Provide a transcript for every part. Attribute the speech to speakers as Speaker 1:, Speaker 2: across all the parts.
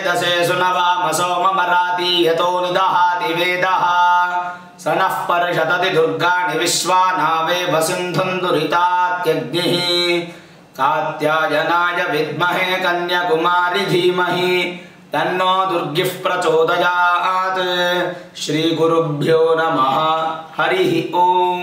Speaker 1: ಚೇತಸೆ ಸುನವಾಮ ಸೋಮಮರಾತಿ ಯತೋ ನಿದಹಾತಿ ವೇದಃ ಸ ನಃ ಪರಿಷತತಿ ದುರ್ಗಾಣಿ ವಿಶ್ವಾನಾವೇವ ಸಿಂಧುಂದುರಿತಾತ್ಯಗ್ನಿಃ ಕಾತ್ಯಾಯನಾಯ ವಿದ್ಮಹೇ ಕನ್ಯಾಕುಮಾರಿ ಧೀಮಹಿ ತನ್ನೋ ದುರ್ಗಿಃ ಪ್ರಚೋದಯಾತ್ ಶ್ರೀ ಗುರುಭ್ಯೋ ನಮಃ ಹರಿ ಓಂ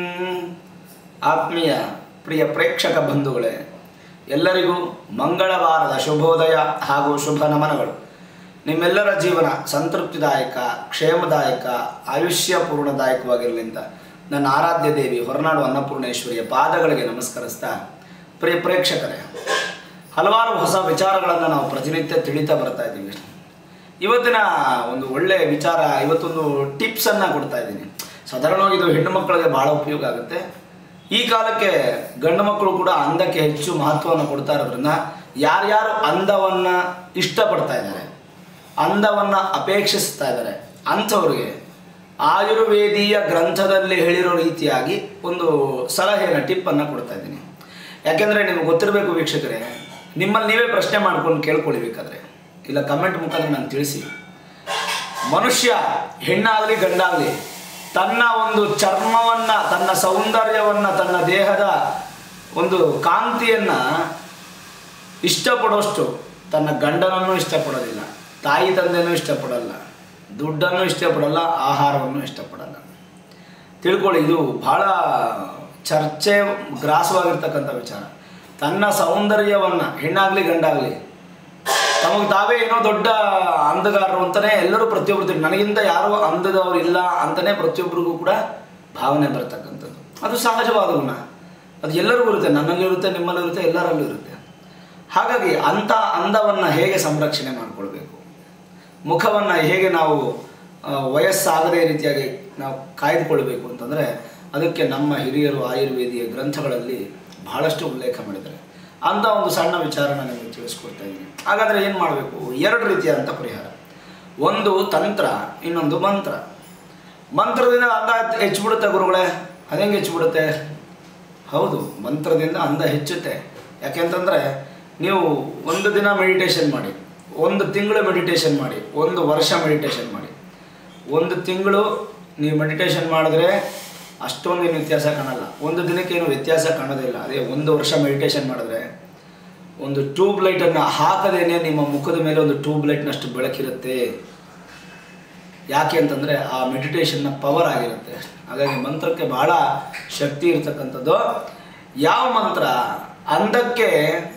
Speaker 1: ಆತ್ಮೀಯ ಪ್ರಿಯ ಪ್ರೇಕ್ಷಕ ಬಂಧುಗಳೇ ಎಲ್ಲರಿಗೂ ಮಂಗಳವಾರದ ಶುಭೋದಯ ಹಾಗೂ ಶುಭ ನಮನಗಳು ನಿಮ್ಮೆಲ್ಲರ ಜೀವನ ಸಂತೃಪ್ತಿದಾಯಕ ಕ್ಷೇಮದಾಯಕ ಆಯುಷ್ಯ ಪೂರ್ಣದಾಯಕವಾಗಿರಲಿ ಅಂತ ನನ್ನ ಆರಾಧ್ಯ ದೇವಿ ಹೊರನಾಡು ಅನ್ನಪೂರ್ಣೇಶ್ವರಿಯ ಪಾದಗಳಿಗೆ ನಮಸ್ಕರಿಸ್ತಾ ಪ್ರಿಯ ಪ್ರೇಕ್ಷಕರೇ ಹಲವಾರು ಹೊಸ ವಿಚಾರಗಳನ್ನು ನಾವು ಪ್ರತಿನಿತ್ಯ ತಿಳಿತಾ ಬರ್ತಾ ಇದ್ದೀವಿ ಇವತ್ತಿನ ಒಂದು ಒಳ್ಳೆಯ ವಿಚಾರ ಇವತ್ತೊಂದು ಟಿಪ್ಸನ್ನು ಕೊಡ್ತಾ ಇದ್ದೀನಿ ಸಾಧಾರಣವಾಗಿ ಇದು ಹೆಣ್ಣು ಮಕ್ಕಳಿಗೆ ಭಾಳ ಉಪಯೋಗ ಆಗುತ್ತೆ ಈ ಕಾಲಕ್ಕೆ ಗಂಡು ಮಕ್ಕಳು ಕೂಡ ಅಂದಕ್ಕೆ ಹೆಚ್ಚು ಮಹತ್ವವನ್ನು ಕೊಡ್ತಾ ಇರೋದ್ರಿಂದ ಯಾರ್ಯಾರು ಅಂದವನ್ನು ಇಷ್ಟಪಡ್ತಾ ಇದ್ದಾರೆ ಅಂದವನ್ನು ಅಪೇಕ್ಷಿಸ್ತಾ ಇದ್ದಾರೆ ಅಂಥವ್ರಿಗೆ ಆಯುರ್ವೇದೀಯ ಗ್ರಂಥದಲ್ಲಿ ಹೇಳಿರೋ ರೀತಿಯಾಗಿ ಒಂದು ಸಲಹೆಯನ್ನು ಟಿಪ್ಪನ್ನು ಕೊಡ್ತಾ ಇದ್ದೀನಿ ಯಾಕೆಂದರೆ ನಿಮ್ಗೆ ಗೊತ್ತಿರಬೇಕು ವೀಕ್ಷಕರೇ ನಿಮ್ಮಲ್ಲಿ ನೀವೇ ಪ್ರಶ್ನೆ ಮಾಡ್ಕೊಂಡು ಕೇಳ್ಕೊಳ್ಳಿ ಬೇಕಾದ್ರೆ ಇಲ್ಲ ಕಮೆಂಟ್ ಮುಖಾಂತರ ನಾನು ತಿಳಿಸಿ ಮನುಷ್ಯ ಹೆಣ್ಣಾಗಲಿ ಗಂಡಾಗಲಿ ತನ್ನ ಒಂದು ಚರ್ಮವನ್ನು ತನ್ನ ಸೌಂದರ್ಯವನ್ನು ತನ್ನ ದೇಹದ ಒಂದು ಕಾಂತಿಯನ್ನು ಇಷ್ಟಪಡೋಷ್ಟು ತನ್ನ ಗಂಡನನ್ನು ಇಷ್ಟಪಡೋದಿಲ್ಲ ತಾಯಿ ತಂದೆನೂ ಇಷ್ಟಪಡಲ್ಲ ದುಡ್ಡನ್ನು ಇಷ್ಟಪಡಲ್ಲ ಆಹಾರವನ್ನು ಇಷ್ಟಪಡಲ್ಲ ತಿಳ್ಕೊಳ್ಳಿ ಇದು ಭಾಳ ಚರ್ಚೆ ಗ್ರಾಸವಾಗಿರ್ತಕ್ಕಂಥ ವಿಚಾರ ತನ್ನ ಸೌಂದರ್ಯವನ್ನು ಹೆಣ್ಣಾಗಲಿ ಗಂಡಾಗಲಿ ತಮಗೆ ತಾವೇ ಏನೋ ದೊಡ್ಡ ಅಂದಗಾರರು ಅಂತಲೇ ಎಲ್ಲರೂ ಪ್ರತಿಯೊಬ್ಬರು ತಿಳ್- ನನಗಿಂತ ಯಾರೋ ಅಂದದವ್ರು ಇಲ್ಲ ಅಂತಲೇ ಪ್ರತಿಯೊಬ್ಬರಿಗೂ ಕೂಡ ಭಾವನೆ ಬರ್ತಕ್ಕಂಥದ್ದು ಅದು ಸಹಜವಾದ ಗುಣ ಅದು ಎಲ್ಲರಿಗೂ ಇರುತ್ತೆ ನನ್ನಲ್ಲಿರುತ್ತೆ ನಿಮ್ಮಲ್ಲಿರುತ್ತೆ ಎಲ್ಲರಲ್ಲೂ ಇರುತ್ತೆ ಹಾಗಾಗಿ ಅಂಥ ಅಂದವನ್ನು ಹೇಗೆ ಸಂರಕ್ಷಣೆ ಮಾಡಿಕೊಳ್ಬೇಕು ಮುಖವನ್ನು ಹೇಗೆ ನಾವು ಆ, ವಯಸ್ಸಾಗದೇ ರೀತಿಯಾಗಿ ನಾವು ಕಾಯ್ದುಕೊಳ್ಬೇಕು ಅಂತಂದರೆ ಅದಕ್ಕೆ ನಮ್ಮ ಹಿರಿಯರು ಆಯುರ್ವೇದಿಯ ಗ್ರಂಥಗಳಲ್ಲಿ ಬಹಳಷ್ಟು ಉಲ್ಲೇಖ ಮಾಡಿದ್ದಾರೆ ಅಂಥ ಒಂದು ಸಣ್ಣ ವಿಚಾರ ನಾನು ನಿಮಗೆ ತಿಳಿಸ್ಕೊಡ್ತಾ ಇದ್ದೀನಿ ಹಾಗಾದರೆ ಏನು ಮಾಡಬೇಕು ಎರಡು ರೀತಿಯಾದಂಥ ಪರಿಹಾರ ಒಂದು ತಂತ್ರ ಇನ್ನೊಂದು ಮಂತ್ರ ಮಂತ್ರದಿಂದ ಅಂದ ಹೆಚ್ಚಿಬಿಡುತ್ತೆ ಗುರುಗಳೇ ಅದೇಂಗೆ ಹೆಚ್ಚಿಬಿಡುತ್ತೆ ಹೌದು ಮಂತ್ರದಿಂದ ಅಂದ ಹೆಚ್ಚುತ್ತೆ ಯಾಕೆಂತಂದರೆ ನೀವು ಒಂದು ದಿನ ಮೆಡಿಟೇಷನ್ ಮಾಡಿ ಒಂದು ತಿಂಗಳು ಮೆಡಿಟೇಷನ್ ಮಾಡಿ ಒಂದು ವರ್ಷ ಮೆಡಿಟೇಷನ್ ಮಾಡಿ ಒಂದು ತಿಂಗಳು ನೀವು ಮೆಡಿಟೇಷನ್ ಮಾಡಿದ್ರೆ ಅಷ್ಟೊಂದೇನು ವ್ಯತ್ಯಾಸ ಕಾಣಲ್ಲ ಒಂದು ದಿನಕ್ಕೇನು ವ್ಯತ್ಯಾಸ ಕಾಣೋದಿಲ್ಲ ಅದೇ ಒಂದು ವರ್ಷ ಮೆಡಿಟೇಷನ್ ಮಾಡಿದ್ರೆ ಒಂದು ಟ್ಯೂಬ್ ಲೈಟನ್ನು ಹಾಕದೇನೆ ನಿಮ್ಮ ಮುಖದ ಮೇಲೆ ಒಂದು ಟ್ಯೂಬ್ ಲೈಟ್ನಷ್ಟು ಬೆಳಕಿರುತ್ತೆ ಯಾಕೆ ಅಂತಂದರೆ ಆ ಮೆಡಿಟೇಷನ್ನ ಪವರ್ ಆಗಿರುತ್ತೆ ಹಾಗಾಗಿ ಮಂತ್ರಕ್ಕೆ ಬಹಳ ಶಕ್ತಿ ಇರತಕ್ಕಂಥದ್ದು ಯಾವ ಮಂತ್ರ ಅಂದಕ್ಕೆ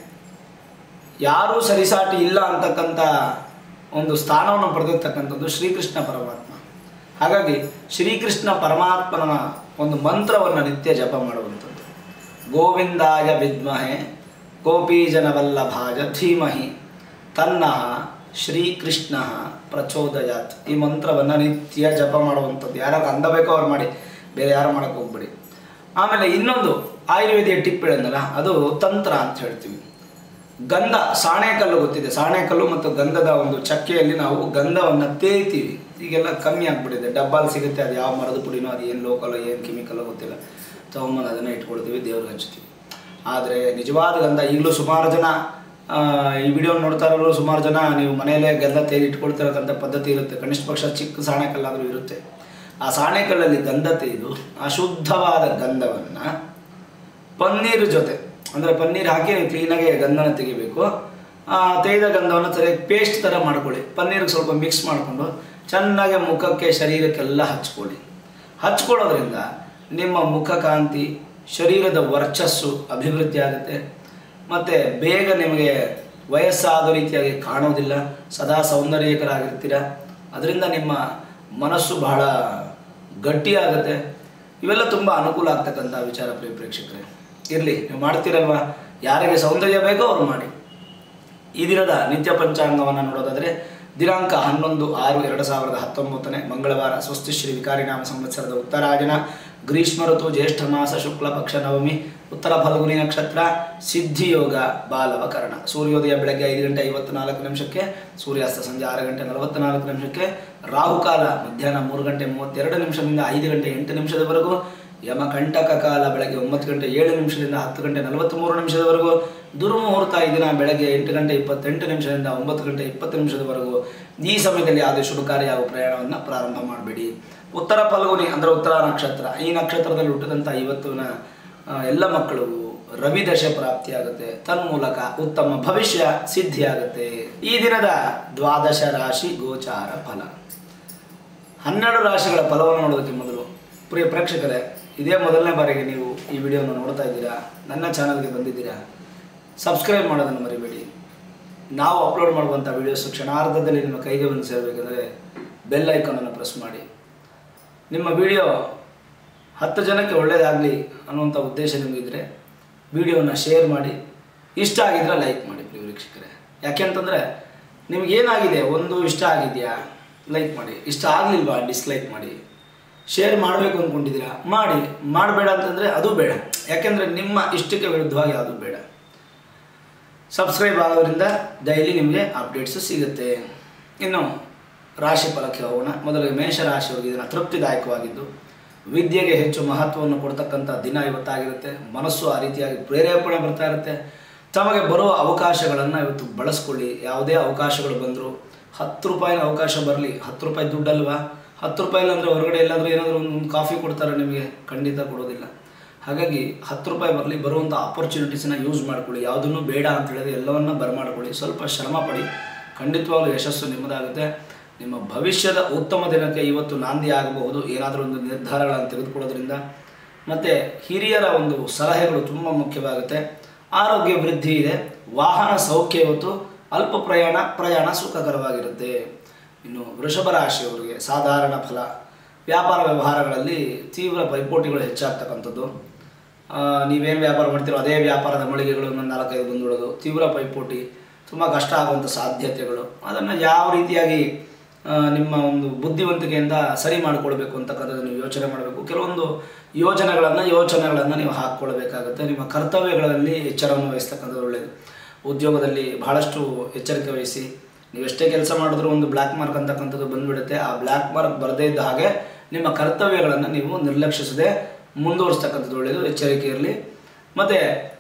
Speaker 1: ಯಾರೂ ಸರಿಸಾಟಿ ಇಲ್ಲ ಅಂತಕ್ಕಂಥ ಒಂದು ಸ್ಥಾನವನ್ನು ಪಡೆದಿರ್ತಕ್ಕಂಥದ್ದು ಶ್ರೀಕೃಷ್ಣ ಪರಮಾತ್ಮ ಹಾಗಾಗಿ ಶ್ರೀಕೃಷ್ಣ ಪರಮಾತ್ಮನ ಒಂದು ಮಂತ್ರವನ್ನು ನಿತ್ಯ ಜಪ ಮಾಡುವಂಥದ್ದು ಗೋವಿಂದಾಯ ವಿದ್ಮಹೆ ಗೋಪೀಜನವಲ್ಲಭಾಯ ಧೀಮಹಿ ತನ್ನಃ ಶ್ರೀಕೃಷ್ಣ ಪ್ರಚೋದಯಾತ್ ಈ ಮಂತ್ರವನ್ನು ನಿತ್ಯ ಜಪ ಮಾಡುವಂಥದ್ದು ಯಾರಾಗ ಅಂದ ಬೇಕೋ ಅವ್ರು ಮಾಡಿ ಬೇರೆ ಯಾರು ಮಾಡೋಕ್ಕೆ ಹೋಗ್ಬೇಡಿ ಆಮೇಲೆ ಇನ್ನೊಂದು ಆಯುರ್ವೇದಿಯ ಟಿಪ್ ಹೇಳಿದ್ನಲ್ಲ ಅದು ತಂತ್ರ ಅಂತ ಹೇಳ್ತೀವಿ ಗಂಧ ಸಾಣೆಕಲ್ಲು ಗೊತ್ತಿದೆ ಸಾಣೆಕಲ್ಲು ಮತ್ತು ಗಂಧದ ಒಂದು ಚಕ್ಕೆಯಲ್ಲಿ ನಾವು ಗಂಧವನ್ನು ತೇಯ್ತೀವಿ ಈಗೆಲ್ಲ ಕಮ್ಮಿ ಆಗಿಬಿಟ್ಟಿದೆ ಡಬ್ಬಲ್ಲಿ ಸಿಗುತ್ತೆ ಅದು ಯಾವ ಮರದ ಪುಡಿನೋ ಅದು ಏನು ಲೋಕಲ್ ಏನು ಕೆಮಿಕಲ್ಲೋ ಗೊತ್ತಿಲ್ಲ ತೊಗೊಂಬಂದು ಅದನ್ನು ಇಟ್ಕೊಳ್ತೀವಿ ದೇವ್ರಿಗೆ ಹಚ್ತೀವಿ ಆದರೆ ನಿಜವಾದ ಗಂಧ ಈಗಲೂ ಸುಮಾರು ಜನ ಆ, ಈ ವಿಡಿಯೋ ನೋಡ್ತಾ ಇರೋರು ಸುಮಾರು ಜನ ನೀವು ಮನೆಯಲ್ಲೇ ಗಂಧ ತೇಲಿ ಇಟ್ಕೊಳ್ತಿರೋಕ್ಕಂಥ ಪದ್ಧತಿ ಇರುತ್ತೆ ಕನಿಷ್ಠ ಪಕ್ಷ ಚಿಕ್ಕ ಸಾಣೆಕಲ್ಲಾದರೂ ಇರುತ್ತೆ ಆ ಸಾಣೆಕಲ್ಲಲ್ಲಿ ಗಂಧ ತೆಗೆದು ಅಶುದ್ಧವಾದ ಗಂಧವನ್ನು ಪನ್ನೀರ್ ಜೊತೆ ಅಂದರೆ ಪನ್ನೀರ್ ಹಾಕಿ ನೀವು ಕ್ಲೀನಾಗಿ ಗಂಧನ ತೆಗಿಬೇಕು ಆ ತೆಗೆದ ಗಂಧವನ್ನು ಸರಿಯಾಗಿ ಪೇಸ್ಟ್ ಥರ ಮಾಡ್ಕೊಳ್ಳಿ ಪನ್ನೀರಿಗೆ ಸ್ವಲ್ಪ ಮಿಕ್ಸ್ ಮಾಡಿಕೊಂಡು ಚೆನ್ನಾಗಿ ಮುಖಕ್ಕೆ ಶರೀರಕ್ಕೆಲ್ಲ ಹಚ್ಕೊಳ್ಳಿ ಹಚ್ಕೊಳ್ಳೋದ್ರಿಂದ ನಿಮ್ಮ ಮುಖ ಕಾಂತಿ ಶರೀರದ ವರ್ಚಸ್ಸು ಅಭಿವೃದ್ಧಿ ಆಗುತ್ತೆ ಮತ್ತು ಬೇಗ ನಿಮಗೆ ವಯಸ್ಸಾದ ರೀತಿಯಾಗಿ ಕಾಣೋದಿಲ್ಲ ಸದಾ ಸೌಂದರ್ಯಕರಾಗಿರ್ತೀರ ಅದರಿಂದ ನಿಮ್ಮ ಮನಸ್ಸು ಬಹಳ ಗಟ್ಟಿಯಾಗುತ್ತೆ ಇವೆಲ್ಲ ತುಂಬ ಅನುಕೂಲ ಆಗ್ತಕ್ಕಂಥ ವಿಚಾರ ಪ್ರಿಯ ಪ್ರೇಕ್ಷಕರೇ ಇರಲಿ ನೀವು ಮಾಡ್ತೀರಲ್ವಾ ಯಾರಿಗೆ ಸೌಂದರ್ಯ ಬೇಕೋ ಅವ್ರು ಮಾಡಿ ಈ ದಿನದ ನಿತ್ಯ ಪಂಚಾಂಗವನ್ನು ನೋಡೋದಾದರೆ ದಿನಾಂಕ ಹನ್ನೊಂದು ಆರು ಎರಡು ಸಾವಿರದ ಹತ್ತೊಂಬತ್ತನೇ ಮಂಗಳವಾರ ಸ್ವಸ್ತಿ ಶ್ರೀ ವಿಕಾರಿನಾಮ ಸಂವತ್ಸರದ ಉತ್ತರಾಯಣ ಗ್ರೀಷ್ಮ ಋತು ಜ್ಯೇಷ್ಠ ಮಾಸ ಶುಕ್ಲ ಪಕ್ಷ ನವಮಿ ಉತ್ತರ ಫಲ್ಗುನಿ ನಕ್ಷತ್ರ ಸಿದ್ಧಿಯೋಗ ಬಾಲವಕರಣ ಸೂರ್ಯೋದಯ ಬೆಳಗ್ಗೆ ಐದು ಗಂಟೆ ಐವತ್ನಾಲ್ಕು ನಿಮಿಷಕ್ಕೆ ಸೂರ್ಯಾಸ್ತ ಸಂಜೆ ಆರು ಗಂಟೆ ನಲವತ್ನಾಲ್ಕು ನಿಮಿಷಕ್ಕೆ ರಾಹುಕಾಲ ಮಧ್ಯಾಹ್ನ ಮೂರು ಗಂಟೆ ಮೂವತ್ತೆರಡು ನಿಮಿಷದಿಂದ ಐದು ಗಂಟೆ ಎಂಟು ನಿಮಿಷದವರೆಗೂ ಯಮಕಂಟಕ ಕಾಲ ಬೆಳಗ್ಗೆ ಒಂಬತ್ತು ಗಂಟೆ ಏಳು ನಿಮಿಷದಿಂದ ಹತ್ತು ಗಂಟೆ ನಲವತ್ತ್ಮೂರು ನಿಮಿಷದವರೆಗೂ ದುರ್ಮುಹೂರ್ತ ಈ ದಿನ ಬೆಳಗ್ಗೆ ಎಂಟು ಗಂಟೆ ಇಪ್ಪತ್ತೆಂಟು ನಿಮಿಷದಿಂದ ಒಂಬತ್ತು ಗಂಟೆ ಇಪ್ಪತ್ತು ನಿಮಿಷದವರೆಗೂ ಈ ಸಮಯದಲ್ಲಿ ಯಾವುದೇ ಶುಭ ಕಾರ್ಯ ಹಾಗೂ ಪ್ರಯಾಣವನ್ನು ಪ್ರಾರಂಭ ಮಾಡಬೇಡಿ ಉತ್ತರ ಫಲ್ಗುನಿ ಅಂದರೆ ಉತ್ತರ ನಕ್ಷತ್ರ ಈ ನಕ್ಷತ್ರದಲ್ಲಿ ಹುಟ್ಟಿದಂಥ ಇವತ್ತಿನ ಆ, ಎಲ್ಲ ಮಕ್ಕಳು ರವಿ ದಶೆ ಪ್ರಾಪ್ತಿಯಾಗುತ್ತೆ ತನ್ಮೂಲಕ ಉತ್ತಮ ಭವಿಷ್ಯ ಸಿದ್ಧಿಯಾಗುತ್ತೆ ಈ ದಿನದ ದ್ವಾದಶ ರಾಶಿ ಗೋಚಾರ ಫಲ ಹನ್ನೆರಡು ರಾಶಿಗಳ ಫಲವನ್ನು ನೋಡೋದಕ್ಕೆ ಮೊದಲು ಪ್ರಿಯ ಪ್ರೇಕ್ಷಕರೇ ಇದೇ ಮೊದಲನೇ ಬಾರಿಗೆ ನೀವು ಈ ವಿಡಿಯೋನ ನೋಡ್ತಾ ಇದ್ದೀರಾ ನನ್ನ ಚಾನಲ್ಗೆ ಬಂದಿದ್ದೀರಾ ಸಬ್ಸ್ಕ್ರೈಬ್ ಮಾಡೋದನ್ನು ಮರಿಬೇಡಿ ನಾವು ಅಪ್ಲೋಡ್ ಮಾಡುವಂಥ ವೀಡಿಯೋಸ್ ಕ್ಷಣಾರ್ಧದಲ್ಲಿ ನಿಮ್ಮ ಕೈಗೆ ಬಂದು ಸೇರಬೇಕಂದ್ರೆ ಬೆಲ್ ಐಕಾನನ್ನು ಪ್ರೆಸ್ ಮಾಡಿ ನಿಮ್ಮ ವಿಡಿಯೋ ಹತ್ತು ಜನಕ್ಕೆ ಒಳ್ಳೆಯದಾಗಲಿ ಅನ್ನುವಂಥ ಉದ್ದೇಶ ನಿಮಗಿದ್ರೆ ವಿಡಿಯೋನ ಶೇರ್ ಮಾಡಿ ಇಷ್ಟ ಆಗಿದ್ರೆ ಲೈಕ್ ಮಾಡಿ ಪ್ರಿಯ ವೀಕ್ಷಕರೇ ಯಾಕೆಂತಂದರೆ ನಿಮಗೇನಾಗಿದೆ ಒಂದು ಇಷ್ಟ ಆಗಿದೆಯಾ ಲೈಕ್ ಮಾಡಿ ಇಷ್ಟ ಆಗಲಿಲ್ವಾ ಡಿಸ್ಲೈಕ್ ಮಾಡಿ ಶೇರ್ ಮಾಡಬೇಕು ಅಂದ್ಕೊಂಡಿದ್ದೀರಾ ಮಾಡಿ ಮಾಡಬೇಡ ಅಂತಂದರೆ ಅದು ಬೇಡ ಯಾಕೆಂದರೆ ನಿಮ್ಮ ಇಷ್ಟಕ್ಕೆ ವಿರುದ್ಧವಾಗಿ ಅದು ಬೇಡ ಸಬ್ಸ್ಕ್ರೈಬ್ ಆಗೋದ್ರಿಂದ ಡೈಲಿ ನಿಮಗೆ ಅಪ್ಡೇಟ್ಸು ಸಿಗುತ್ತೆ ಇನ್ನು ರಾಶಿ ಫಲಕ್ಕೆ ಹೋಗೋಣ ಮೊದಲಿಗೆ ಮೇಷ ರಾಶಿಯವರಿಗೆ ಇದನ್ನು ತೃಪ್ತಿದಾಯಕವಾಗಿದ್ದು ವಿದ್ಯೆಗೆ ಹೆಚ್ಚು ಮಹತ್ವವನ್ನು ಕೊಡ್ತಕ್ಕಂಥ ದಿನ ಇವತ್ತಾಗಿರುತ್ತೆ ಮನಸ್ಸು ಆ ರೀತಿಯಾಗಿ ಪ್ರೇರೇಪಣೆ ಬರ್ತಾ ಇರುತ್ತೆ ತಮಗೆ ಬರುವ ಅವಕಾಶಗಳನ್ನು ಇವತ್ತು ಬಳಸ್ಕೊಳ್ಳಿ ಯಾವುದೇ ಅವಕಾಶಗಳು ಬಂದರೂ ಹತ್ತು ರೂಪಾಯಿನ ಅವಕಾಶ ಬರಲಿ ಹತ್ತು ರೂಪಾಯಿ ದುಡ್ಡಲ್ವಾ ಹತ್ತು ರೂಪಾಯಿ ಅಂದರೆ ಹೊರಗಡೆ ಎಲ್ಲಾದರೂ ಏನಾದರೂ ಒಂದು ಕಾಫಿ ಕೊಡ್ತಾರೆ ನಿಮಗೆ ಖಂಡಿತ ಕೊಡೋದಿಲ್ಲ ಹಾಗಾಗಿ ಹತ್ತು ರೂಪಾಯಿ ಬರಲಿ ಬರುವಂಥ ಆಪರ್ಚುನಿಟೀಸನ್ನ ಯೂಸ್ ಮಾಡ್ಕೊಳ್ಳಿ ಯಾವುದನ್ನು ಬೇಡ ಅಂತ ಹೇಳಿದ್ರೆ ಎಲ್ಲವನ್ನ ಬರಮಾಡ್ಕೊಳ್ಳಿ ಸ್ವಲ್ಪ ಶ್ರಮ ಪಡಿ ಖಂಡಿತವಾಗ್ಲೂ ಯಶಸ್ಸು ನಿಮ್ಮದಾಗುತ್ತೆ ನಿಮ್ಮ ಭವಿಷ್ಯದ ಉತ್ತಮ ದಿನಕ್ಕೆ ಇವತ್ತು ನಾಂದಿ ಆಗಬಹುದು ಏನಾದರೂ ಒಂದು ನಿರ್ಧಾರಗಳನ್ನು ತೆಗೆದುಕೊಳ್ಳೋದ್ರಿಂದ ಮತ್ತು ಹಿರಿಯರ ಒಂದು ಸಲಹೆಗಳು ತುಂಬ ಮುಖ್ಯವಾಗುತ್ತೆ ಆರೋಗ್ಯ ವೃದ್ಧಿ ಇದೆ ವಾಹನ ಸೌಖ್ಯ ಇವತ್ತು ಅಲ್ಪ ಪ್ರಯಾಣ ಪ್ರಯಾಣ ಸುಖಕರವಾಗಿರುತ್ತೆ ಇನ್ನು ವೃಷಭ ರಾಶಿಯವರಿಗೆ ಸಾಧಾರಣ ಫಲ ವ್ಯಾಪಾರ ವ್ಯವಹಾರಗಳಲ್ಲಿ ತೀವ್ರ ಪೈಪೋಟಿಗಳು ಹೆಚ್ಚಾಗ್ತಕ್ಕಂಥದ್ದು ಆ, ನೀವೇನು ವ್ಯಾಪಾರ ಮಾಡ್ತೀರೋ ಅದೇ ವ್ಯಾಪಾರದ ಮಳಿಗೆಗಳು ಒಂದು ನಾಲ್ಕೈದು ಬಂದ್ಬಿಡೋದು ತೀವ್ರ ಪೈಪೋಟಿ ತುಂಬ ಕಷ್ಟ ಆಗುವಂಥ ಸಾಧ್ಯತೆಗಳು ಅದನ್ನು ಯಾವ ರೀತಿಯಾಗಿ ಆ, ನಿಮ್ಮ ಒಂದು ಬುದ್ಧಿವಂತಿಕೆಯಿಂದ ಸರಿ ಮಾಡಿಕೊಳ್ಬೇಕು ಅಂತಕ್ಕಂಥದ್ದು ನೀವು ಯೋಚನೆ ಮಾಡಬೇಕು ಕೆಲವೊಂದು ಯೋಜನೆಗಳನ್ನು ಯೋಚನೆಗಳನ್ನು ನೀವು ಹಾಕ್ಕೊಳ್ಬೇಕಾಗುತ್ತೆ ನಿಮ್ಮ ಕರ್ತವ್ಯಗಳಲ್ಲಿ ಎಚ್ಚರವನ್ನು ವಹಿಸ್ತಕ್ಕಂಥದ್ದು ಒಳ್ಳೆಯದು ಉದ್ಯೋಗದಲ್ಲಿ ಬಹಳಷ್ಟು ಎಚ್ಚರಿಕೆ ವಹಿಸಿ ನೀವು ಎಷ್ಟೇ ಕೆಲಸ ಮಾಡಿದ್ರೂ ಒಂದು ಬ್ಲ್ಯಾಕ್ ಮಾರ್ಕ್ ಅಂತಕ್ಕಂಥದ್ದು ಬಂದ್ಬಿಡುತ್ತೆ ಆ ಬ್ಲ್ಯಾಕ್ ಮಾರ್ಕ್ ಬರದೇ ಇದ್ದ ಹಾಗೆ ನಿಮ್ಮ ಕರ್ತವ್ಯಗಳನ್ನು ನೀವು ನಿರ್ಲಕ್ಷಿಸದೆ ಮುಂದುವರಿಸ್ತಕ್ಕಂಥದ್ದು ಒಳ್ಳೆಯದು ಎಚ್ಚರಿಕೆ ಇರಲಿ ಮತ್ತು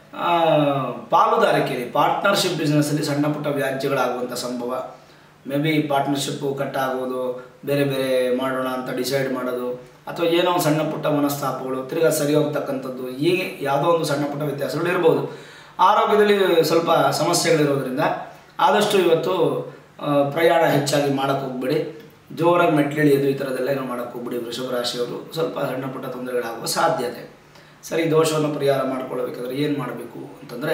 Speaker 1: ಪಾಲುದಾರಿಕೆಯಲ್ಲಿ ಪಾರ್ಟ್ನರ್ಶಿಪ್ ಬಿಸ್ನೆಸ್ಸಲ್ಲಿ ಸಣ್ಣ ಪುಟ್ಟ ವ್ಯಾಜ್ಯಗಳಾಗುವಂಥ ಸಂಭವ ಮೇ ಬಿ ಪಾರ್ಟ್ನರ್ಶಿಪ್ಪು ಕಟ್ ಆಗೋದು ಬೇರೆ ಬೇರೆ ಮಾಡೋಣ ಅಂತ ಡಿಸೈಡ್ ಮಾಡೋದು ಅಥವಾ ಏನೋ ಒಂದು ಸಣ್ಣ ಪುಟ್ಟ ಮನಸ್ತಾಪಗಳು ತಿರ್ಗಾ ಸರಿ ಹೋಗ್ತಕ್ಕಂಥದ್ದು ಹೀಗೆ ಯಾವುದೋ ಒಂದು ಸಣ್ಣ ಪುಟ್ಟ ವ್ಯತ್ಯಾಸಗಳು ಇರ್ಬೋದು ಆರೋಗ್ಯದಲ್ಲಿ ಸ್ವಲ್ಪ ಸಮಸ್ಯೆಗಳಿರೋದ್ರಿಂದ ಆದಷ್ಟು ಇವತ್ತು ಆ, ಪ್ರಯಾಣ ಹೆಚ್ಚಾಗಿ ಮಾಡೋಕ್ಕೆ ಹೋಗ್ಬೇಡಿ ಜೋರಾಗಿ ಮೆಟ್ಲಿಳಿಯೋದು ಈ ಥರದ್ದೆಲ್ಲ ಏನೋ ಮಾಡೋಕ್ಕೆ ಹೋಗ್ಬಿಡಿ ವೃಷಭ ರಾಶಿಯವರು ಸ್ವಲ್ಪ ಸಣ್ಣ ಪುಟ್ಟ ತೊಂದರೆಗಳಾಗುವ ಸಾಧ್ಯತೆ ಸರಿ ದೋಷವನ್ನು ಪರಿಹಾರ ಮಾಡ್ಕೊಳ್ಬೇಕಾದ್ರೆ ಏನು ಮಾಡಬೇಕು ಅಂತಂದರೆ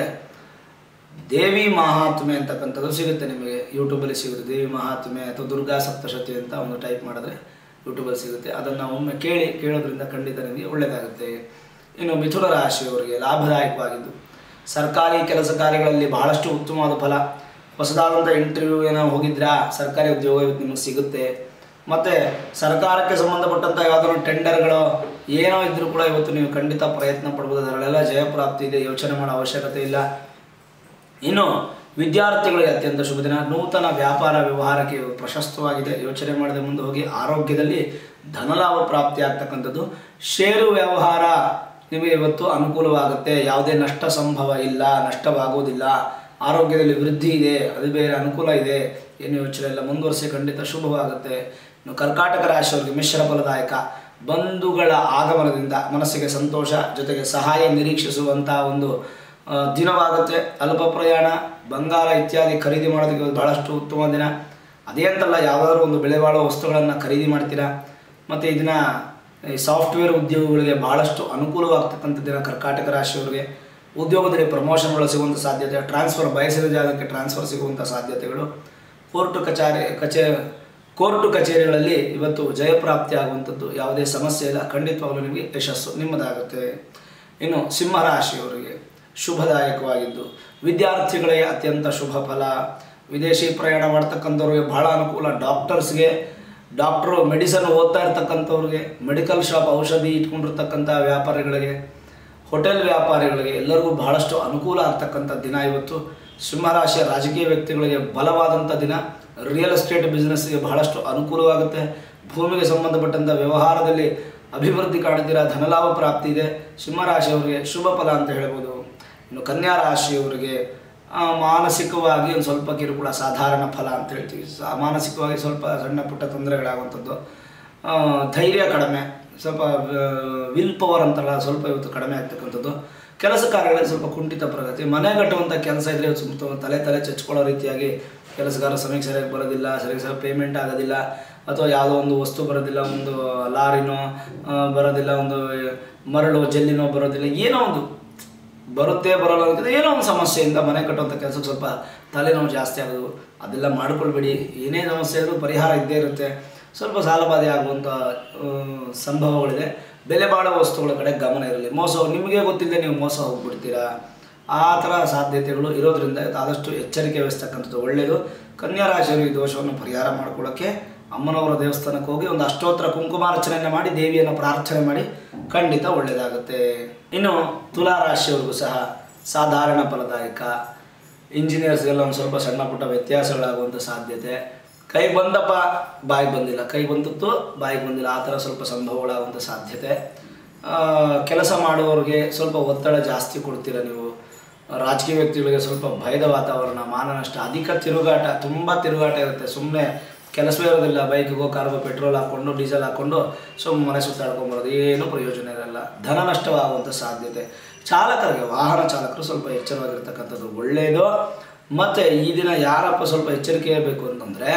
Speaker 1: ದೇವಿ ಮಹಾತ್ಮೆ ಅಂತಕ್ಕಂಥದ್ದು ಸಿಗುತ್ತೆ ನಿಮಗೆ ಯೂಟ್ಯೂಬಲ್ಲಿ ಸಿಗುತ್ತೆ ದೇವಿ ಮಹಾತ್ಮೆ ಅಥವಾ ದುರ್ಗಾ ಸಪ್ತಶತಿ ಅಂತ ಒಂದು ಟೈಪ್ ಮಾಡಿದ್ರೆ ಯೂಟ್ಯೂಬಲ್ಲಿ ಸಿಗುತ್ತೆ ಅದನ್ನು ಒಮ್ಮೆ ಕೇಳಿ ಕೇಳೋದ್ರಿಂದ ಖಂಡಿತ ನಿಮಗೆ ಒಳ್ಳೆಯದಾಗುತ್ತೆ ಇನ್ನು ಮಿಥುನ ರಾಶಿಯವರಿಗೆ ಲಾಭದಾಯಕವಾಗಿದ್ದು ಸರ್ಕಾರಿ ಕೆಲಸ ಕಾರ್ಯಗಳಲ್ಲಿ ಬಹಳಷ್ಟು ಉತ್ತಮವಾದ ಫಲ ಹೊಸದಾದಂಥ ಇಂಟರ್ವ್ಯೂ ಏನೋ ಹೋಗಿದ್ರಾ ಸರ್ಕಾರಿ ಉದ್ಯೋಗ ಇವತ್ತು ನಿಮಗೆ ಸಿಗುತ್ತೆ ಮತ್ತು ಸರ್ಕಾರಕ್ಕೆ ಸಂಬಂಧಪಟ್ಟಂಥ ಯಾವುದಾದ್ರು ಟೆಂಡರ್ಗಳು ಏನೋ ಇದ್ದರೂ ಕೂಡ ಇವತ್ತು ನೀವು ಖಂಡಿತ ಪ್ರಯತ್ನ ಪಡ್ಬೋದು ಅದರಲ್ಲೆಲ್ಲ ಜಯಪ್ರಾಪ್ತಿ ಇದೆ ಯೋಚನೆ ಮಾಡೋ ಅವಶ್ಯಕತೆ ಇಲ್ಲ ಇನ್ನು ವಿದ್ಯಾರ್ಥಿಗಳಿಗೆ ಅತ್ಯಂತ ಶುಭ ದಿನ ನೂತನ ವ್ಯಾಪಾರ ವ್ಯವಹಾರಕ್ಕೆ ಪ್ರಶಸ್ತವಾಗಿದೆ ಯೋಚನೆ ಮಾಡದೆ ಮುಂದೆ ಹೋಗಿ ಆರೋಗ್ಯದಲ್ಲಿ ಧನಲಾಭ ಪ್ರಾಪ್ತಿ ಆಗ್ತಕ್ಕಂಥದ್ದು ಷೇರು ವ್ಯವಹಾರ ನಿಮಗೆ ಇವತ್ತು ಅನುಕೂಲವಾಗುತ್ತೆ ಯಾವುದೇ ನಷ್ಟ ಸಂಭವ ಇಲ್ಲ ನಷ್ಟವಾಗುವುದಿಲ್ಲ ಆರೋಗ್ಯದಲ್ಲಿ ವೃದ್ಧಿ ಇದೆ ಅದು ಬೇರೆ ಅನುಕೂಲ ಇದೆ ಏನು ಯೋಚನೆ ಇಲ್ಲ ಮುಂದುವರಿಸಿ ಖಂಡಿತ ಶುಭವಾಗುತ್ತೆ ಇನ್ನು ಕರ್ಕಾಟಕ ರಾಶಿಯವರಿಗೆ ಮಿಶ್ರ ಫಲದಾಯಕ ಬಂಧುಗಳ ಆಗಮನದಿಂದ ಮನಸ್ಸಿಗೆ ಸಂತೋಷ ಜೊತೆಗೆ ಸಹಾಯ ನಿರೀಕ್ಷಿಸುವಂಥ ಒಂದು ಆ, ದಿನವಾಗುತ್ತೆ ಅಲ್ಪ ಪ್ರಯಾಣ ಬಂಗಾರ ಇತ್ಯಾದಿ ಖರೀದಿ ಮಾಡೋದಕ್ಕೆ ಇವತ್ತು ಬಹಳಷ್ಟು ಉತ್ತಮ ದಿನ ಅದೇ ಅಂತಲ್ಲ ಯಾವುದಾದ್ರೂ ಒಂದು ಬೆಲೆ ಬಾಳುವ ವಸ್ತುಗಳನ್ನು ಖರೀದಿ ಮಾಡ್ತೀರಾ ಮತ್ತು ಇದನ್ನ ಈ ಸಾಫ್ಟ್ವೇರ್ ಉದ್ಯೋಗಗಳಿಗೆ ಬಹಳಷ್ಟು ಅನುಕೂಲವಾಗ್ತಕ್ಕಂಥ ದಿನ ಕರ್ಕಾಟಕ ರಾಶಿಯವರಿಗೆ ಉದ್ಯೋಗದಲ್ಲಿ ಪ್ರಮೋಷನ್ಗಳು ಸಿಗುವಂಥ ಸಾಧ್ಯತೆ ಟ್ರಾನ್ಸ್ಫರ್ ಬಯಸಿದ ಜಾಗಕ್ಕೆ ಟ್ರಾನ್ಸ್ಫರ್ ಸಿಗುವಂಥ ಸಾಧ್ಯತೆಗಳು ಕೋರ್ಟು ಕಚೇರಿ ಕಚೇ ಕೋರ್ಟು ಕಚೇರಿಗಳಲ್ಲಿ ಇವತ್ತು ಜಯಪ್ರಾಪ್ತಿ ಆಗುವಂಥದ್ದು ಯಾವುದೇ ಸಮಸ್ಯೆ ಇಲ್ಲ ಖಂಡಿತವಾಗಲೂ ನಿಮಗೆ ಯಶಸ್ಸು ನಿಮ್ಮದಾಗುತ್ತೆ ಇನ್ನು ಸಿಂಹರಾಶಿಯವರಿಗೆ ಶುಭದಾಯಕವಾಗಿದ್ದು ವಿದ್ಯಾರ್ಥಿಗಳಿಗೆ ಅತ್ಯಂತ ಶುಭ ಫಲ ವಿದೇಶಿ ಪ್ರಯಾಣ ಮಾಡ್ತಕ್ಕಂಥವ್ರಿಗೆ ಬಹಳ ಅನುಕೂಲ ಡಾಕ್ಟರ್ಸ್ಗೆ ಡಾಕ್ಟ್ರು ಮೆಡಿಸನ್ ಓದ್ತಾ ಇರ್ತಕ್ಕಂಥವ್ರಿಗೆ ಮೆಡಿಕಲ್ ಶಾಪ್ ಔಷಧಿ ಇಟ್ಕೊಂಡಿರ್ತಕ್ಕಂಥ ವ್ಯಾಪಾರಿಗಳಿಗೆ ಹೋಟೆಲ್ ವ್ಯಾಪಾರಿಗಳಿಗೆ ಎಲ್ಲರಿಗೂ ಬಹಳಷ್ಟು ಅನುಕೂಲ ಆಗ್ತಕ್ಕಂಥ ದಿನ ಇವತ್ತು ಸಿಂಹರಾಶಿಯ ರಾಜಕೀಯ ವ್ಯಕ್ತಿಗಳಿಗೆ ಬಲವಾದಂಥ ದಿನ ರಿಯಲ್ ಎಸ್ಟೇಟ್ ಬಿಸ್ನೆಸ್ಗೆ ಬಹಳಷ್ಟು ಅನುಕೂಲವಾಗುತ್ತೆ ಭೂಮಿಗೆ ಸಂಬಂಧಪಟ್ಟಂಥ ವ್ಯವಹಾರದಲ್ಲಿ ಅಭಿವೃದ್ಧಿ ಕಾಣ್ತೀರಾ ಧನಲಾಭ ಪ್ರಾಪ್ತಿ ಇದೆ ಸಿಂಹರಾಶಿಯವರಿಗೆ ಶುಭ ಫಲ ಅಂತ ಹೇಳ್ಬೋದು ಇನ್ನು ಕನ್ಯಾ ರಾಶಿಯವರಿಗೆ ಆ, ಮಾನಸಿಕವಾಗಿ ಒಂದು ಸ್ವಲ್ಪ ಕಿರುಕುಳ ಸಾಧಾರಣ ಫಲ ಅಂತ ಹೇಳ್ತೀವಿ ಸಾ ಮಾನಸಿಕವಾಗಿ ಸ್ವಲ್ಪ ಸಣ್ಣ ಪುಟ್ಟ ತೊಂದರೆಗಳಾಗುವಂಥದ್ದು ಆ, ಧೈರ್ಯ ಕಡಿಮೆ ಸ್ವಲ್ಪ ವಿಲ್ ಪವರ್ ಅಂತಲ್ಲ ಸ್ವಲ್ಪ ಇವತ್ತು ಕಡಿಮೆ ಆಗ್ತಕ್ಕಂಥದ್ದು ಕೆಲಸ ಕಾರ್ಯಗಳಲ್ಲಿ ಸ್ವಲ್ಪ ಕುಂಠಿತ ಪ್ರಗತಿ ಮನೆ ಕಟ್ಟುವಂಥ ಕೆಲಸ ಇದ್ದರೆ ಸುತ್ತ ತಲೆ ತಲೆ ಚಚ್ಕೊಳ್ಳೋ ರೀತಿಯಾಗಿ ಕೆಲಸಗಾರ ಸಮಯಕ್ಕೆ ಸರಿಯಾಗಿ ಬರೋದಿಲ್ಲ ಸರಿಯಾಗಿ ಸರಿ ಪೇಮೆಂಟ್ ಆಗೋದಿಲ್ಲ ಅಥವಾ ಯಾವುದೋ ಒಂದು ವಸ್ತು ಬರೋದಿಲ್ಲ ಒಂದು ಲಾರಿನೋ ಆ, ಬರೋದಿಲ್ಲ ಒಂದು ಮರಳು ಜಲ್ಲಿನೋ ಬರೋದಿಲ್ಲ ಏನೋ ಒಂದು ಬರುತ್ತೆ ಬರೋಲ್ಲ ಅಂತ ಏನೋ ಒಂದು ಸಮಸ್ಯೆಯಿಂದ ಮನೆ ಕಟ್ಟುವಂಥ ಕೆಲಸಕ್ಕೆ ಸ್ವಲ್ಪ ತಲೆನೋವು ಜಾಸ್ತಿ ಆಗೋದು ಅದೆಲ್ಲ ಮಾಡ್ಕೊಳ್ಬೇಡಿ ಏನೇ ಸಮಸ್ಯೆ ಆದರೂ ಪರಿಹಾರ ಇದ್ದೇ ಇರುತ್ತೆ ಸ್ವಲ್ಪ ಸಾಲಬಾಧೆ ಆಗುವಂಥ ಆ, ಸಂಭವಗಳಿದೆ ಬೆಲೆ ಬಾಳುವ ವಸ್ತುಗಳ ಕಡೆ ಗಮನ ಇರಲಿ ಮೋಸ ನಿಮಗೆ ಗೊತ್ತಿಲ್ಲದೆ ನೀವು ಮೋಸ ಹೋಗ್ಬಿಡ್ತೀರಾ ಆ ಥರ ಸಾಧ್ಯತೆಗಳು ಇರೋದ್ರಿಂದ ಆದಷ್ಟು ಎಚ್ಚರಿಕೆ ವಹಿಸ್ತಕ್ಕಂಥದ್ದು ಒಳ್ಳೆಯದು ಕನ್ಯಾ ರಾಶಿಯವರು ಈ ದೋಷವನ್ನು ಪರಿಹಾರ ಮಾಡ್ಕೊಳ್ಳೋಕ್ಕೆ ಅಮ್ಮನವರ ದೇವಸ್ಥಾನಕ್ಕೆ ಹೋಗಿ ಒಂದು ಅಷ್ಟೋತ್ತರ ಕುಂಕುಮಾರ್ಚನೆಯನ್ನು ಮಾಡಿ ದೇವಿಯನ್ನು ಪ್ರಾರ್ಥನೆ ಮಾಡಿ ಖಂಡಿತ ಒಳ್ಳೆಯದಾಗುತ್ತೆ ಇನ್ನು ತುಲಾ ರಾಶಿಯವರಿಗೂ ಸಹ ಸಾಧಾರಣ ಫಲದಾಯಕ ಇಂಜಿನಿಯರ್ಸ್ಗೆಲ್ಲ ಒಂದು ಸ್ವಲ್ಪ ಸಣ್ಣ ಪುಟ್ಟ ವ್ಯತ್ಯಾಸಗಳಾಗುವಂಥ ಸಾಧ್ಯತೆ ಕೈ ಬಂದಪ್ಪ ಬಾಯಿಗೆ ಬಂದಿಲ್ಲ ಕೈ ಬಂದದ್ದು ಬಾಯಿಗೆ ಬಂದಿಲ್ಲ ಆ ಥರ ಸ್ವಲ್ಪ ಸಂಭವಗಳಾಗುವಂಥ ಸಾಧ್ಯತೆ ಆ, ಕೆಲಸ ಮಾಡುವವರಿಗೆ ಸ್ವಲ್ಪ ಒತ್ತಡ ಜಾಸ್ತಿ ಕೊಡ್ತೀರ ನೀವು ರಾಜಕೀಯ ವ್ಯಕ್ತಿಗಳಿಗೆ ಸ್ವಲ್ಪ ಭಯದ ವಾತಾವರಣ ಮಾನನಷ್ಟ ಅಧಿಕ ತಿರುಗಾಟ ತುಂಬ ತಿರುಗಾಟ ಇರುತ್ತೆ ಸುಮ್ಮನೆ ಕೆಲಸವೇ ಇರೋದಿಲ್ಲ ಬೈಕಿಗೋ ಕಾರ್ಗೋ ಪೆಟ್ರೋಲ್ ಹಾಕ್ಕೊಂಡು ಡೀಸೆಲ್ ಹಾಕ್ಕೊಂಡು ಸುಮ್ಮನೆ ಮನೆ ಸುತ್ತಾಡ್ಕೊಂಬರೋದು ಏನೂ ಪ್ರಯೋಜನ ಇರಲ್ಲ ಧನ ನಷ್ಟವಾಗುವಂಥ ಸಾಧ್ಯತೆ ಚಾಲಕರಿಗೆ ವಾಹನ ಚಾಲಕರು ಸ್ವಲ್ಪ ಎಚ್ಚರವಾಗಿರ್ತಕ್ಕಂಥದ್ದು ಒಳ್ಳೆಯದು ಮತ್ತು ಈ ದಿನ ಯಾರಪ್ಪ ಸ್ವಲ್ಪ ಎಚ್ಚರಿಕೆ ಇರಬೇಕು ಅಂತಂದರೆ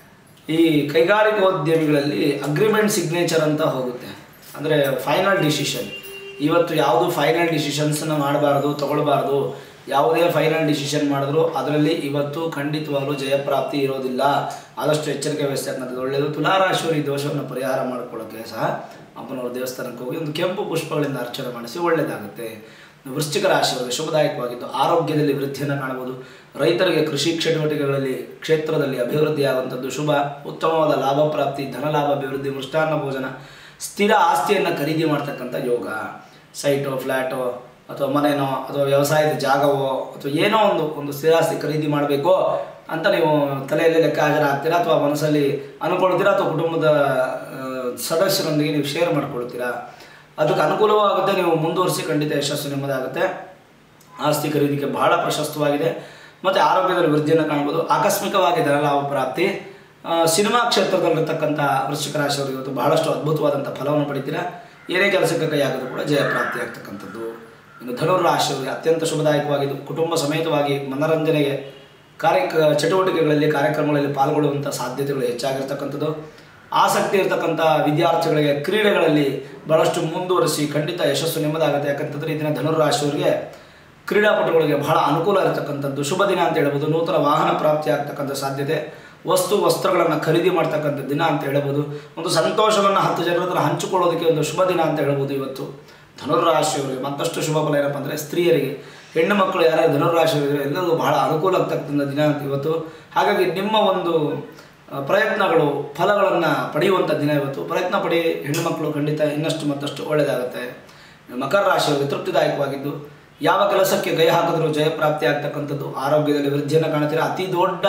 Speaker 1: ಈ ಕೈಗಾರಿಕೋದ್ಯಮಿಗಳಲ್ಲಿ ಅಗ್ರಿಮೆಂಟ್ ಸಿಗ್ನೇಚರ್ ಅಂತ ಹೋಗುತ್ತೆ ಅಂದರೆ ಫೈನಲ್ ಡಿಸಿಷನ್ ಇವತ್ತು ಯಾವುದು ಫೈನಲ್ ಡಿಸಿಷನ್ಸನ್ನು ಮಾಡಬಾರ್ದು ತಗೊಳ್ಬಾರ್ದು ಯಾವುದೇ ಫೈನಲ್ ಡಿಸಿಷನ್ ಮಾಡಿದ್ರು ಅದರಲ್ಲಿ ಇವತ್ತು ಖಂಡಿತವಾಗಲೂ ಜಯಪ್ರಾಪ್ತಿ ಇರೋದಿಲ್ಲ ಆದಷ್ಟು ಎಚ್ಚರಿಕೆ ವಹಿಸ್ತಕ್ಕಂಥದ್ದು ಒಳ್ಳೆಯದು ತುಲಾರಾಶಿಯವರು ಈ ದೋಷವನ್ನು ಪರಿಹಾರ ಮಾಡ್ಕೊಳ್ಳೋಕ್ಕೆ ಸಹ ಅಪ್ಪನವರ ದೇವಸ್ಥಾನಕ್ಕೆ ಹೋಗಿ ಒಂದು ಕೆಂಪು ಪುಷ್ಪಗಳಿಂದ ಅರ್ಚನೆ ಮಾಡಿಸಿ ಒಳ್ಳೆಯದಾಗುತ್ತೆ ವೃಶ್ಚಿಕ ರಾಶಿಯವರಿಗೆ ಶುಭದಾಯಕವಾಗಿದ್ದು ಆರೋಗ್ಯದಲ್ಲಿ ವೃದ್ಧಿಯನ್ನು ಕಾಣಬಹುದು ರೈತರಿಗೆ ಕೃಷಿ ಚಟುವಟಿಕೆಗಳಲ್ಲಿ ಕ್ಷೇತ್ರದಲ್ಲಿ ಅಭಿವೃದ್ಧಿಯಾಗುವಂಥದ್ದು ಶುಭ ಉತ್ತಮವಾದ ಲಾಭ ಪ್ರಾಪ್ತಿ ಧನಲಾಭ ಅಭಿವೃದ್ಧಿ ಮೃಷ್ಟಾನ್ನ ಭೋಜನ ಸ್ಥಿರ ಆಸ್ತಿಯನ್ನು ಖರೀದಿ ಮಾಡ್ತಕ್ಕಂಥ ಯೋಗ ಸೈಟೋ ಫ್ಲ್ಯಾಟೋ ಅಥವಾ ಮನೆನೋ ಅಥವಾ ವ್ಯವಸಾಯದ ಜಾಗವೋ ಅಥವಾ ಏನೋ ಒಂದು ಒಂದು ಸ್ಥಿರಾಸ್ತಿ ಖರೀದಿ ಮಾಡಬೇಕು ಅಂತ ನೀವು ತಲೆಯಲ್ಲಿ ಲೆಕ್ಕಾಚಾರ ಹಾಕ್ತೀರಾ ಅಥವಾ ಮನಸ್ಸಲ್ಲಿ ಅನ್ಕೊಳ್ತೀರಾ ಅಥವಾ ಕುಟುಂಬದ ಆ, ಸದಸ್ಯರೊಂದಿಗೆ ನೀವು ಶೇರ್ ಮಾಡ್ಕೊಳ್ತೀರಾ ಅದಕ್ಕೆ ಅನುಕೂಲವಾಗುತ್ತೆ ನೀವು ಮುಂದುವರಿಸಿ ಖಂಡಿತ ಯಶಸ್ಸು ನಿಮ್ಮದಾಗುತ್ತೆ ಆಸ್ತಿ ಖರೀದಿಗೆ ಬಹಳ ಪ್ರಶಸ್ತವಾಗಿದೆ ಮತ್ತು ಆರೋಗ್ಯದಲ್ಲಿ ವೃದ್ಧಿಯನ್ನು ಕಾಣ್ಬೋದು ಆಕಸ್ಮಿಕವಾಗಿ ಧನಲಾಭ ಪ್ರಾಪ್ತಿ ಆ, ಸಿನಿಮಾ ಕ್ಷೇತ್ರದಲ್ಲಿರ್ತಕ್ಕಂಥ ವೃಶ್ಚಿಕ ರಾಶಿಯವರು ಇವತ್ತು ಬಹಳಷ್ಟು ಅದ್ಭುತವಾದಂಥ ಫಲವನ್ನು ಪಡಿತೀರಾ ಏನೇ ಕೆಲಸಕ್ಕೆ ಕೈ ಹಾಕಿದ್ರು ಕೂಡ ಜಯ ಪ್ರಾಪ್ತಿ ಆಗ್ತಕ್ಕಂಥದ್ದು ಇನ್ನು ಧನುರ್ ರಾಶಿಯವರಿಗೆ ಅತ್ಯಂತ ಶುಭದಾಯಕವಾಗಿದ್ದು ಕುಟುಂಬ ಸಮೇತವಾಗಿ ಮನರಂಜನೆಗೆ ಕಾರ್ಯ ಚಟುವಟಿಕೆಗಳಲ್ಲಿ ಕಾರ್ಯಕ್ರಮಗಳಲ್ಲಿ ಪಾಲ್ಗೊಳ್ಳುವಂಥ ಸಾಧ್ಯತೆಗಳು ಹೆಚ್ಚಾಗಿರ್ತಕ್ಕಂಥದ್ದು ಆಸಕ್ತಿ ಇರತಕ್ಕಂಥ ವಿದ್ಯಾರ್ಥಿಗಳಿಗೆ ಕ್ರೀಡೆಗಳಲ್ಲಿ ಬಹಳಷ್ಟು ಮುಂದುವರಿಸಿ ಖಂಡಿತ ಯಶಸ್ಸು ನಿಮ್ಮದಾಗುತ್ತೆ ಯಾಕಂತಂದರೆ ಇದನ್ನ ಧನುರಾಶಿಯವರಿಗೆ ಕ್ರೀಡಾಪಟುಗಳಿಗೆ ಬಹಳ ಅನುಕೂಲ ಇರತಕ್ಕಂಥದ್ದು ಶುಭ ದಿನ ಅಂತ ಹೇಳ್ಬೋದು ನೂತನ ವಾಹನ ಪ್ರಾಪ್ತಿ ಆಗ್ತಕ್ಕಂಥ ಸಾಧ್ಯತೆ ವಸ್ತು ವಸ್ತ್ರಗಳನ್ನು ಖರೀದಿ ಮಾಡ್ತಕ್ಕಂಥ ದಿನ ಅಂತ ಹೇಳ್ಬೋದು ಒಂದು ಸಂತೋಷವನ್ನು ಹತ್ತು ಜನರ ಹತ್ರ ಹಂಚಿಕೊಳ್ಳೋದಕ್ಕೆ ಒಂದು ಶುಭ ದಿನ ಅಂತ ಹೇಳ್ಬೋದು ಇವತ್ತು ಧನುರ್ರಾಶಿಯವರಿಗೆ ಮತ್ತಷ್ಟು ಶುಭ ಫಲ ಏನಪ್ಪ ಅಂದರೆ ಸ್ತ್ರೀಯರಿಗೆ ಹೆಣ್ಣು ಮಕ್ಕಳು ಯಾರ್ಯಾರು ಧನುರ್ರಾಶಿಯವರಿಗೆ ಎಲ್ಲರಿಗೂ ಬಹಳ ಅನುಕೂಲ ಆಗ್ತಕ್ಕಂಥ ದಿನ ಅಂತ ಇವತ್ತು ಹಾಗಾಗಿ ನಿಮ್ಮ ಒಂದು ಆ, ಪ್ರಯತ್ನಗಳು ಫಲಗಳನ್ನು ಪಡೆಯುವಂಥ ದಿನ ಇವತ್ತು ಪ್ರಯತ್ನ ಪಡಿ ಹೆಣ್ಣು ಮಕ್ಕಳು ಖಂಡಿತ ಇನ್ನಷ್ಟು ಮತ್ತಷ್ಟು ಒಳ್ಳೆಯದಾಗುತ್ತೆ ಮಕರ ರಾಶಿಯವರಿಗೆ ತೃಪ್ತಿದಾಯಕವಾಗಿದ್ದು ಯಾವ ಕೆಲಸಕ್ಕೆ ಕೈ ಹಾಕಿದ್ರೂ ಜಯಪ್ರಾಪ್ತಿ ಆಗ್ತಕ್ಕಂಥದ್ದು ಆರೋಗ್ಯದಲ್ಲಿ ವೃದ್ಧಿಯನ್ನು ಕಾಣ್ತೀರಾ ಅತಿ ದೊಡ್ಡ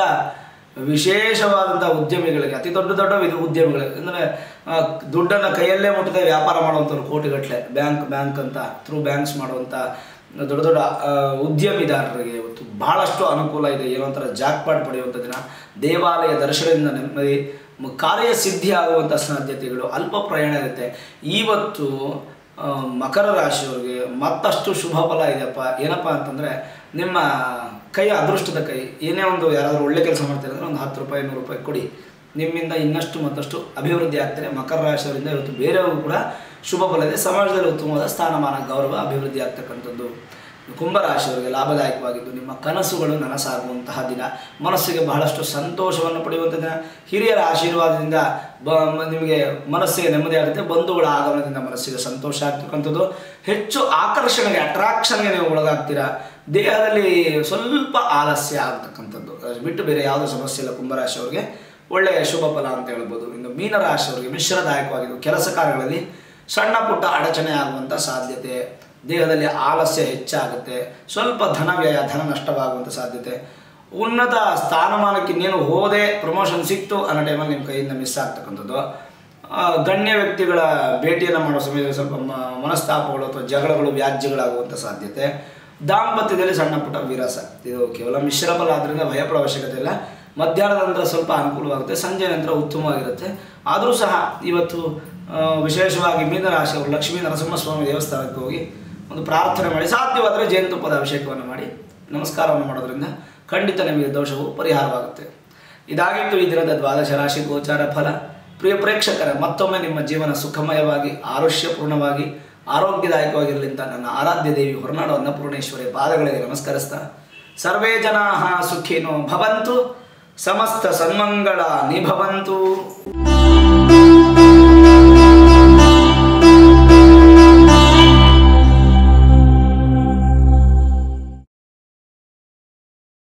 Speaker 1: ವಿಶೇಷವಾದಂಥ ಉದ್ಯಮಿಗಳಿಗೆ ಅತಿ ದೊಡ್ಡ ದೊಡ್ಡ ವಿಧ ಉದ್ಯಮಿಗಳಿಗೆ ಅಂದರೆ ದುಡ್ಡನ್ನು ಕೈಯಲ್ಲೇ ಮುಟ್ಟದೆ ವ್ಯಾಪಾರ ಮಾಡುವಂಥವ್ರು ಕೋಟಿಗಟ್ಟಲೆ ಬ್ಯಾಂಕ್ ಬ್ಯಾಂಕ್ ಅಂತ ಥ್ರೂ ಬ್ಯಾಂಕ್ಸ್ ಮಾಡುವಂಥ ದೊಡ್ಡ ದೊಡ್ಡ ಆ, ಉದ್ಯಮಿದಾರರಿಗೆ ಇವತ್ತು ಬಹಳಷ್ಟು ಅನುಕೂಲ ಇದೆ ಏನೋ ಒಂಥರ ಜಾಕ್ಪಾಟ್ ಪಡೆಯುವಂಥ ದಿನ ದೇವಾಲಯ ದರ್ಶನದಿಂದ ನೆಮ್ಮದಿ ಮ- ಕಾರ್ಯಸಿದ್ಧಿ ಆಗುವಂಥ ಸಾಧ್ಯತೆಗಳು ಅಲ್ಪ ಪ್ರಯಾಣ ಇರುತ್ತೆ ಇವತ್ತು ಆ, ಮಕರ ರಾಶಿಯವರಿಗೆ ಮತ್ತಷ್ಟು ಶುಭ ಫಲ ಇದೆಯಪ್ಪ ಏನಪ್ಪ ಅಂತಂದರೆ ನಿಮ್ಮ ಕೈ ಅದೃಷ್ಟದ ಕೈ ಏನೇ ಒಂದು ಯಾರಾದರೂ ಒಳ್ಳೆ ಕೆಲಸ ಮಾಡ್ತಾರೆ ಅಂದರೆ ಒಂದು ಹತ್ತು ರೂಪಾಯಿ ನೂರು ರೂಪಾಯಿ ಕೊಡಿ ನಿಮ್ಮಿಂದ ಇನ್ನಷ್ಟು ಮತ್ತಷ್ಟು ಅಭಿವೃದ್ಧಿ ಆಗ್ತಾರೆ ಮಕರ ರಾಶಿಯವರಿಂದ ಇವತ್ತು ಬೇರೆಯವರು ಕೂಡ ಶುಭ ಫಲ ಇದೆ ಸಮಾಜದಲ್ಲಿ ಉತ್ತಮವಾದ ಸ್ಥಾನಮಾನ ಗೌರವ ಅಭಿವೃದ್ಧಿ ಆಗ್ತಕ್ಕಂಥದ್ದು ಕುಂಭರಾಶಿಯವರಿಗೆ ಲಾಭದಾಯಕವಾಗಿದ್ದು ನಿಮ್ಮ ಕನಸುಗಳು ನನಸಾಗುವಂತಹ ದಿನ ಮನಸ್ಸಿಗೆ ಬಹಳಷ್ಟು ಸಂತೋಷವನ್ನು ಪಡೆಯುವಂಥ ದಿನ ಹಿರಿಯರ ಆಶೀರ್ವಾದದಿಂದ ಬ ಮ- ನಿಮಗೆ ಮನಸ್ಸಿಗೆ ನೆಮ್ಮದಿ ಆಗುತ್ತೆ ಬಂಧುಗಳ ಆಗಮನದಿಂದ ಮನಸ್ಸಿಗೆ ಸಂತೋಷ ಆಗ್ತಕ್ಕಂಥದ್ದು ಹೆಚ್ಚು ಆಕರ್ಷಣೆಗೆ ಅಟ್ರಾಕ್ಷನ್ಗೆ ನೀವು ಒಳಗಾಗ್ತೀರಾ ದೇಹದಲ್ಲಿ ಸ್ವಲ್ಪ ಆಲಸ್ಯ ಆಗ್ತಕ್ಕಂಥದ್ದು ಅದು ಬಿಟ್ಟು ಬೇರೆ ಯಾವುದೇ ಸಮಸ್ಯೆ ಇಲ್ಲ ಕುಂಭರಾಶಿಯವರಿಗೆ ಒಳ್ಳೆಯ ಶುಭ ಫಲ ಅಂತ ಹೇಳ್ಬೋದು ಇನ್ನು ಮೀನರಾಶಿಯವರಿಗೆ ಮಿಶ್ರದಾಯಕವಾಗಿದ್ದು ಕೆಲಸ ಕಾರ್ಯಗಳಲ್ಲಿ ಸಣ್ಣ ಪುಟ್ಟ ಅಡಚಣೆ ಆಗುವಂಥ ಸಾಧ್ಯತೆ ದೇಹದಲ್ಲಿ ಆಲಸ್ಯ ಹೆಚ್ಚಾಗುತ್ತೆ ಸ್ವಲ್ಪ ಧನ ವ್ಯಯ ಧನ ನಷ್ಟವಾಗುವಂಥ ಸಾಧ್ಯತೆ ಉನ್ನತ ಸ್ಥಾನಮಾನಕ್ಕೆ ಇನ್ನೇನು ಹೋದೆ ಪ್ರಮೋಷನ್ ಸಿಕ್ತು ಅನ್ನೋ ಟೈಮಲ್ಲಿ ನಿಮ್ಮ ಕೈಯಿಂದ ಮಿಸ್ ಆಗ್ತಕ್ಕಂಥದ್ದು ಆ, ಗಣ್ಯ ವ್ಯಕ್ತಿಗಳ ಭೇಟಿಯನ್ನು ಮಾಡೋ ಸಮಯದಲ್ಲಿ ಸ್ವಲ್ಪ ಮ- ಮನಸ್ತಾಪಗಳು ಅಥವಾ ಜಗಳಗಳು ವ್ಯಾಜ್ಯಗಳಾಗುವಂಥ ಸಾಧ್ಯತೆ ದಾಂಪತ್ಯದಲ್ಲಿ ಸಣ್ಣ ಪುಟ್ಟ ವಿರಸ ಇದು ಕೇವಲ ಮಿಶ್ರ ಫಲ ಆದ್ದರಿಂದ ಭಯಪಡೋ ಅವಶ್ಯಕತೆ ಇಲ್ಲ ಮಧ್ಯಾಹ್ನದ ನಂತರ ಸ್ವಲ್ಪ ಅನುಕೂಲವಾಗುತ್ತೆ ಸಂಜೆ ನಂತರ ಉತ್ತಮವಾಗಿರುತ್ತೆ ಆದರೂ ಸಹ ಇವತ್ತು ಆ, ವಿಶೇಷವಾಗಿ ಮೀನರಾಶಿಯವರು ಲಕ್ಷ್ಮೀ ನರಸಿಂಹಸ್ವಾಮಿ ದೇವಸ್ಥಾನಕ್ಕೆ ಹೋಗಿ ಒಂದು ಪ್ರಾರ್ಥನೆ ಮಾಡಿ ಸಾಧ್ಯವಾದರೆ ಜೇನುತುಪ್ಪದ ಅಭಿಷೇಕವನ್ನು ಮಾಡಿ ನಮಸ್ಕಾರವನ್ನು ಮಾಡೋದ್ರಿಂದ ಖಂಡಿತ ನಿಮಗೆ ದೋಷವು ಪರಿಹಾರವಾಗುತ್ತೆ ಇದಾಗಿತ್ತು ಈ ದಿನದ ದ್ವಾದಶ ರಾಶಿ ಗೋಚಾರ ಫಲ ಪ್ರಿಯ ಪ್ರೇಕ್ಷಕರ ಮತ್ತೊಮ್ಮೆ ನಿಮ್ಮ ಜೀವನ ಸುಖಮಯವಾಗಿ ಆರೋಗ್ಯಪೂರ್ಣವಾಗಿ ಆರೋಗ್ಯದಾಯಕವಾಗಿರಲಿ ಅಂತ ನನ್ನ ಆರಾಧ್ಯ ದೇವಿ ಹೊರನಾಡು ಅನ್ನಪೂರ್ಣೇಶ್ವರಿ ಪಾದಗಳಿಗೆ ನಮಸ್ಕರಿಸ್ತಾ ಸರ್ವೇ ಜನಾ ಸುಖಿನೋ ಭವಂತು ಸಮಸ್ತ ಸನ್ಮಂಗಳ ನಿಭವಂತು